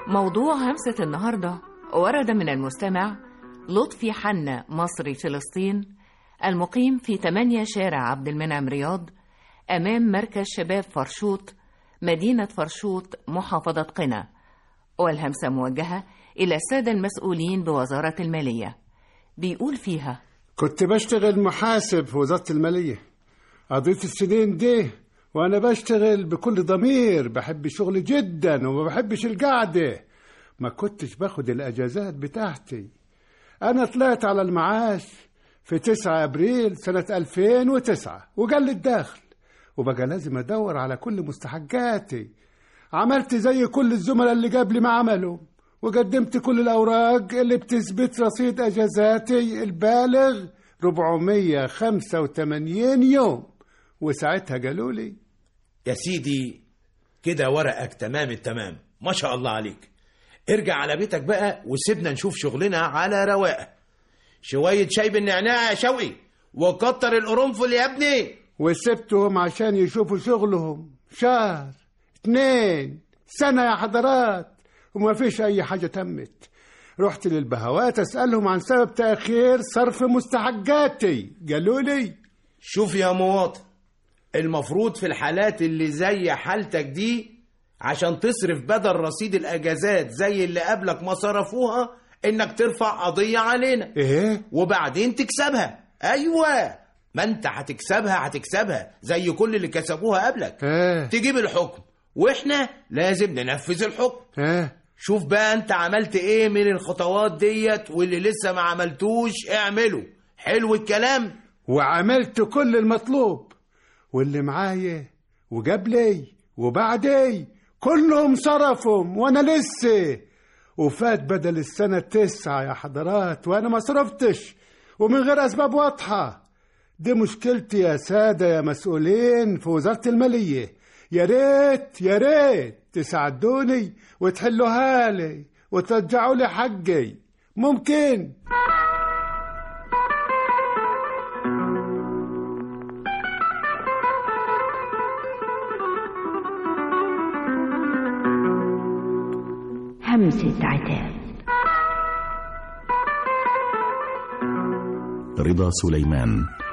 موضوع همسة النهاردة ورد من المستمع لطفي حنا مصري فلسطين المقيم في 8 شارع عبد المنعم رياض أمام مركز شباب فرشوط مدينة فرشوط محافظة قنا والهمسة موجهة إلى السادة المسؤولين بوزارة المالية بيقول فيها كنت بشتغل محاسب في وزارة المالية قضيت السنين دي وأنا بشتغل بكل ضمير بحب شغلي جدا وما بحبش القعدة ما كنتش باخد الأجازات بتاعتي أنا طلعت على المعاش في 9 أبريل سنة 2009 وقال الداخل وبقى لازم أدور على كل مستحقاتي عملت زي كل الزملاء اللي قبلي ما عملوا وقدمت كل الأوراق اللي بتثبت رصيد أجازاتي البالغ 485 يوم وساعتها قالوا لي يا سيدي كده ورقك تمام التمام ما شاء الله عليك ارجع على بيتك بقى وسيبنا نشوف شغلنا على رواقه شوية شاي بالنعناع يا شوقي وكتر القرنفل يا ابني وسبتهم عشان يشوفوا شغلهم شهر اتنين سنة يا حضرات وما فيش أي حاجة تمت رحت للبهوات أسألهم عن سبب تأخير صرف مستحقاتي قالوا لي شوف يا مواطن المفروض في الحالات اللي زي حالتك دي عشان تصرف بدل رصيد الاجازات زي اللي قبلك ما صرفوها انك ترفع قضية علينا إيه؟ وبعدين تكسبها ايوه ما انت هتكسبها هتكسبها زي كل اللي كسبوها قبلك إيه؟ تجيب الحكم واحنا لازم ننفذ الحكم إيه؟ شوف بقى انت عملت ايه من الخطوات ديت واللي لسه ما عملتوش اعمله حلو الكلام وعملت كل المطلوب واللي معايا وقبلي وبعدي كلهم صرفهم وانا لسه وفات بدل السنة تسعة يا حضرات وانا ما صرفتش ومن غير اسباب واضحة دي مشكلتي يا سادة يا مسؤولين في وزارة المالية يا ريت يا ريت تساعدوني وتحلوها لي وترجعوا لي حقي ممكن همسة عتاب رضا سليمان